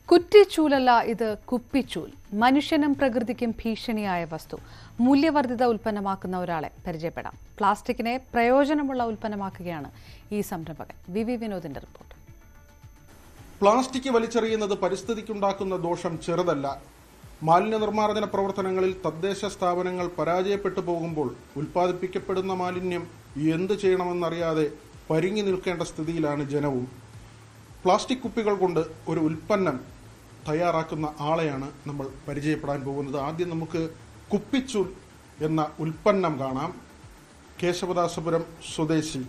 കുറ്റിച്ചൂലല്ല ഇത് കുപ്പിച്ചൂൽ മനുഷ്യനും പ്രകൃതിക്കും ഭീഷണിയായ വസ്തു മൂല്യവർദ്ധിത ഉൽപ്പന്നമാക്കുന്ന ഒരാളെ പരിചയപ്പെടാം പ്ലാസ്റ്റിക്കിനെ പ്രയോജനമുള്ള ഉൽപ്പന്നമാക്കുകയാണ് ഈ സംരംഭകൻ വി വി വിനോദിന്റെ റിപ്പോർട്ട് പ്ലാസ്റ്റിക് വലിച്ചെറിയുന്നത് പരിസ്ഥിതിക്കുണ്ടാക്കുന്ന ദോഷം ചെറുതല്ല മാലിന്യ നിർമ്മാർജ്ജന പ്രവർത്തനങ്ങളിൽ തദ്ദേശ സ്ഥാപനങ്ങൾ പരാജയപ്പെട്ടു പോകുമ്പോൾ ഉൽപ്പാദിപ്പിക്കപ്പെടുന്ന മാലിന്യം എന്ത് ചെയ്യണമെന്നറിയാതെ പരിങ്ങി നിൽക്കേണ്ട സ്ഥിതിയിലാണ് ജനവും പ്ലാസ്റ്റിക് കുപ്പികൾ കൊണ്ട് ഒരു ഉൽപ്പന്നം തയ്യാറാക്കുന്ന ആളെയാണ് നമ്മൾ പരിചയപ്പെടാൻ പോകുന്നത് ആദ്യം നമുക്ക് കുപ്പിച്ചൂൽ എന്ന ഉൽപ്പന്നം കാണാം കേശവദാസപുരം സ്വദേശി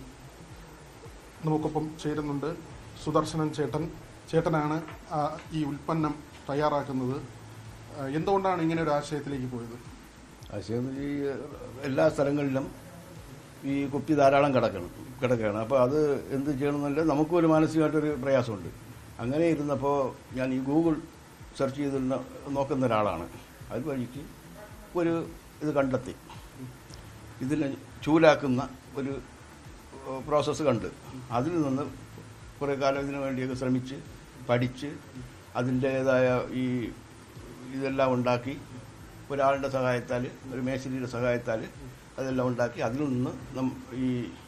നമുക്കൊപ്പം ചേരുന്നുണ്ട് സുദർശനൻ ചേട്ടൻ ചേട്ടനാണ് ആ, ഈ ഉൽപ്പന്നം തയ്യാറാക്കുന്നത് ആ, എന്തുകൊണ്ടാണ് ഇങ്ങനെ ഒരു ആശയത്തിലേക്ക് പോയത് ആശയം ഈ എല്ലാ സ്ഥലങ്ങളിലും ഈ കുപ്പി ധാരാളം കിടക്കണം കിടക്കുകയാണ് അപ്പോൾ അത് എന്ത് ചെയ്യണമെന്നല്ല നമുക്കും ഒരു മാനസികമായിട്ടൊരു പ്രയാസമുണ്ട് അങ്ങനെ ഇരുന്നപ്പോൾ ഞാൻ ഈ ഗൂഗിൾ സെർച്ച് ചെയ്ത് ന- നോക്കുന്ന ഒരാളാണ് അത് വഴിക്ക് ഒരു ഇത് കണ്ടെത്തി ഇതിനെ ചൂലാക്കുന്ന ഒരു പ്രോസസ്സ് കണ്ട് അതിൽ നിന്ന് കുറേ കാലം ഇതിനു വേണ്ടിയൊക്കെ ശ്രമിച്ച് പഠിച്ച് അതിൻ്റേതായ ഈ ഇതെല്ലാം ഉണ്ടാക്കി ഒരാളുടെ സഹായത്താൽ ഒരു മേശരിയുടെ സഹായത്താൽ അതെല്ലാം ഉണ്ടാക്കി അതിൽ നിന്ന് നം ഈ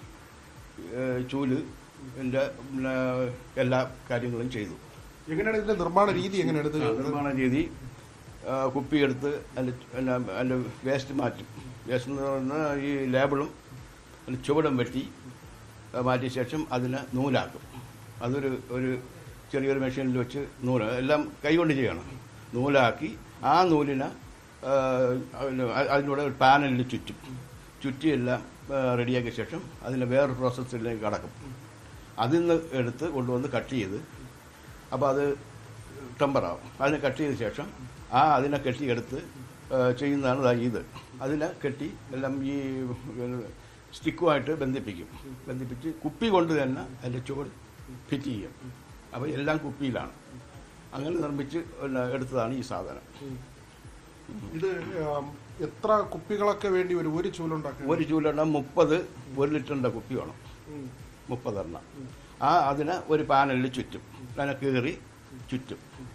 ഏഹ്, ചൂല് എൻ്റെ പിന്നെ എല്ലാ കാര്യങ്ങളും ചെയ്തു എങ്ങനെയാണ് ഇതിന്റെ നിർമ്മാണ രീതി എങ്ങനെയാണ് ഇത് നിർമ്മാണ രീതി ആ, കുപ്പിയെടുത്ത് അതിൻ്റെ പിന്നെ അതിൻ്റെ വേസ്റ്റ് മാറ്റും വേസ്റ്റ് എന്ന് പറഞ്ഞാൽ ഈ ലേബിളും അതിൻ്റെ ചുവടും വെട്ടി ആ, മാറ്റിയ ശേഷം അതിനെ നൂലാക്കും അതൊരു ഒരു ചെറിയൊരു മെഷീനിൽ വെച്ച് നൂല് എല്ലാം കൈകൊണ്ട് ചെയ്യണം നൂലാക്കി ആ നൂലിനെ ആ, അതിന് അതിലൂടെ ഒരു പാനലിൽ ചുറ്റും ചുറ്റിയെല്ലാം ആ, റെഡിയാക്കിയ ശേഷം അതിനെ വേറൊരു പ്രോസസ്സിലേക്ക് കടക്കും അതിൽ നിന്ന് എടുത്ത് കൊണ്ടുവന്ന് കട്ട് ചെയ്ത് അപ്പോൾ അത് ടെമ്പറാവും അതിനെ കട്ട് ചെയ്ത ശേഷം ആ അതിനെ കെട്ടിയെടുത്ത് ആ, ചെയ്യുന്നതാണ് ദാ ഇത് അതിനെ കെട്ടി എല്ലാം ഈ സ്റ്റിക്കുമായിട്ട് ബന്ധിപ്പിക്കും ബന്ധിപ്പിച്ച് കുപ്പി കൊണ്ട് തന്നെ അതിൻ്റെ ചുവട് ഫിറ്റ് ചെയ്യും അപ്പോൾ എല്ലാം കുപ്പിയിലാണ് അങ്ങനെ നിർമ്മിച്ച് പിന്നെ എടുത്തതാണ് ഈ സാധനം ഇത് ആ, എത്ര കുപ്പികളൊക്കെ വേണ്ടി വരും ഒരു ചൂലുണ്ടാക്കാൻ ഒരു ചൂലെണ്ണം മുപ്പത് ഒരു ലിറ്ററിൻ്റെ കുപ്പി വേണം ഉം. മുപ്പതെണ്ണം ആ അതിനെ ഒരു പാനലിൽ ചുറ്റും അതിനെ കീറി ചുറ്റും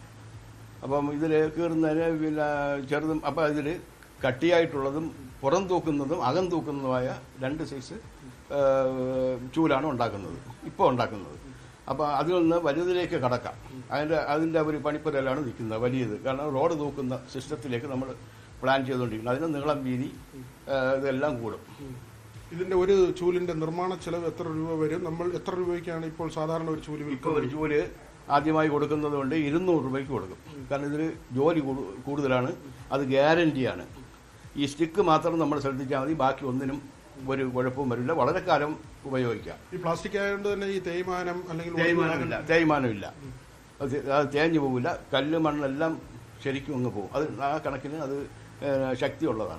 അപ്പം ഇതിൽ കീറുന്നതിന് പിന്നെ ചെറുതും അപ്പം ഇതിൽ കട്ടിയായിട്ടുള്ളതും പുറം തൂക്കുന്നതും അകം തൂക്കുന്നതുമായ രണ്ട് സൈസ് ആ, ചൂലാണ് ഉണ്ടാക്കുന്നത് ഇപ്പോൾ ഉണ്ടാക്കുന്നത് അപ്പോൾ അതിൽ നിന്ന് വലുതിലേക്ക് കടക്കാം അതിൻ്റെ അതിൻ്റെ ഒരു പണിപ്പുരയിലാണ് നിൽക്കുന്നത് വലിയത് കാരണം റോഡ് തൂക്കുന്ന സിസ്റ്റത്തിലേക്ക് നമ്മൾ പ്ലാൻ ചെയ്തുകൊണ്ടിരിക്കുന്നത് അതിന് നീളം വീതി ആ, ഇതെല്ലാം കൂടും ഇതിന്റെ ഒരു ചൂലിന്റെ നിർമ്മാണ ചെലവ് എത്ര രൂപ വരും നമ്മൾ എത്ര രൂപയ്ക്കാണ് ഇപ്പോൾ സാധാരണ ഒരു ചൂല് ഇപ്പോൾ വിൽക്കുന്നത് ഒരു ജോലി ആദ്യമായി കൊടുക്കുന്നത് കൊണ്ട് ഇരുന്നൂറ് രൂപയ്ക്ക് കൊടുക്കും കാരണം ഇതിൽ ജോലി കൂടു- കൂടുതലാണ് അത് ഗ്യാരണ്ടിയാണ് ഈ സ്റ്റിക്ക് മാത്രം നമ്മൾ ശ്രദ്ധിച്ചാൽ മതി ബാക്കി ഒന്നിനും ഒരു കുഴപ്പവും വരില്ല വളരെ കാലം ഉപയോഗിക്കാം ഈ പ്ലാസ്റ്റിക് ആയതുകൊണ്ട് തന്നെ ഈ തേയ്മാനം അല്ലെങ്കിൽ തേയ്മാനമില്ല തേയ്മാനമില്ല അത് തേ- അത് തേഞ്ഞു പോകില്ല കല്ല് മണ്ണെല്ലാം ശരിക്കും അങ്ങ് പോകും അത് ആ കണക്കിന് അത് ഏഹ്, ശക്തിയുള്ളതാണ്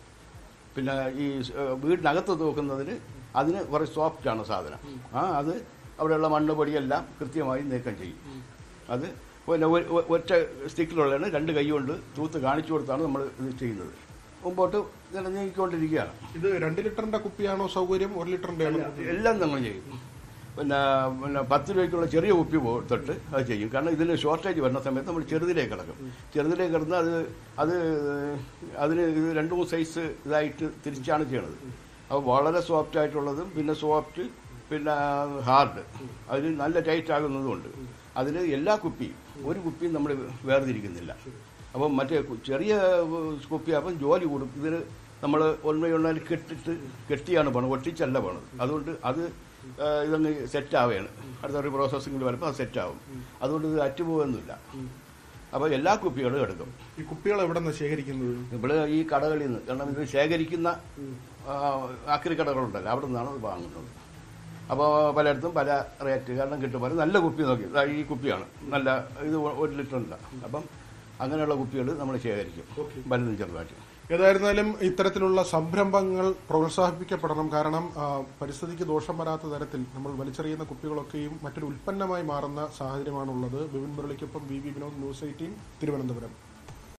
പിന്നെ ഈ സ്- ഏഹ്, വീടിനകത്ത് തൂക്കുന്നതിന് അതിന് കുറേ സോഫ്റ്റാണ് സാധനം ആ അത് അവിടെയുള്ള മണ്ണ് പൊടിയെല്ലാം കൃത്യമായി നീക്കം ചെയ്യും അത് പിന്നെ ഒ- ഒ- ഒറ്റ സ്റ്റിക്കിലുള്ളതാണ് രണ്ട് കൈ കൊണ്ട് തൂത്ത് കാണിച്ചു കൊടുത്താണ് നമ്മൾ ഇത് ചെയ്യുന്നത് മുമ്പോട്ട് ഇങ്ങനെ നീക്കിക്കൊണ്ടിരിക്കുകയാണ് ഇത് രണ്ട് ലിറ്ററിന്റെ കുപ്പിയാണോ സൗകര്യം ഒരു ലിറ്ററിന്റെ ആണോ എല്ലാം നമ്മൾ ചെയ്യും പിന്നെ പിന്നെ പത്ത് രൂപയ്ക്കുള്ള ചെറിയ കുപ്പി പോ- തൊട്ട് അത് ചെയ്യും കാരണം ഇതിന് ഷോർട്ടേജ് വരുന്ന സമയത്ത് നമ്മൾ ചെറുതിലേക്ക് കിടക്കും ചെറുതിലേക്ക് കിടന്ന് അത് അത് അതിന് ഇത് രണ്ട് മൂന്ന് സൈസ് ഇതായിട്ട് തിരിച്ചാണ് ചെയ്യണത് അപ്പോൾ വളരെ സോഫ്റ്റ് ആയിട്ടുള്ളതും പിന്നെ സോഫ്റ്റ് പിന്നെ ഹാർഡ് അതിൽ നല്ല ടൈറ്റ് ആകുന്നതുമുണ്ട് അതിൽ എല്ലാ കുപ്പിയും ഒരു കുപ്പിയും നമ്മൾ വേർതിരിക്കുന്നില്ല അപ്പം മറ്റേ കു- ചെറിയ കുപ്പി അപ്പം ജോലി കൂടും ഇതിന് നമ്മൾ ഒന്നൊന്നാല് കെട്ടിട്ട് കെട്ടിയാണ് പോണത് ഒട്ടിച്ചല്ല പോണത് അതുകൊണ്ട് അത് ആ, ഇതങ്ങ് സെറ്റ് ആവുകയാണ് അടുത്ത ഒരു പ്രോസസ്സിങ്ങിൽ വരുമ്പോൾ അത് സെറ്റ് ആവും അതുകൊണ്ട് ഇത് അറ്റുപോകുന്നില്ല അപ്പോൾ എല്ലാ കുപ്പികളും എടുക്കും ഈ കുപ്പികൾ എവിടെ നിന്ന് ശേഖരിക്കുന്നത് ഇവിടെ ഈ കടകളിൽ നിന്ന് കാരണം ഇത് ശേഖരിക്കുന്ന ആ, ആക്രി കടകളുണ്ടല്ലോ അവിടെ നിന്നാണ് ഇത് വാങ്ങുന്നത് അപ്പോൾ പലയിടത്തും പല റേറ്റ് കാരണം കിട്ടുമ്പോൾ നല്ല കുപ്പി നോക്കി ദാ ഈ കുപ്പിയാണ് നല്ല ഇത് ഒരു ലിറ്ററില്ല അപ്പം അങ്ങനെയുള്ള കുപ്പികൾ നമ്മൾ ശേഖരിക്കും വലുതും ചെറുതായിട്ട് ഏതായിരുന്നാലും ഇത്തരത്തിലുള്ള സംരംഭങ്ങൾ പ്രോത്സാഹിപ്പിക്കപ്പെടണം കാരണം ആ, പരിസ്ഥിതിക്ക് ദോഷം വരാത്ത തരത്തിൽ നമ്മൾ വലിച്ചെറിയുന്ന കുപ്പികളൊക്കെയും മറ്റൊരു ഉൽപ്പന്നമായി മാറുന്ന സാഹചര്യമാണുള്ളത് ബിപിൻ മുരളിക്കൊപ്പം V V Vinod news eighteen Thiruvananthapuram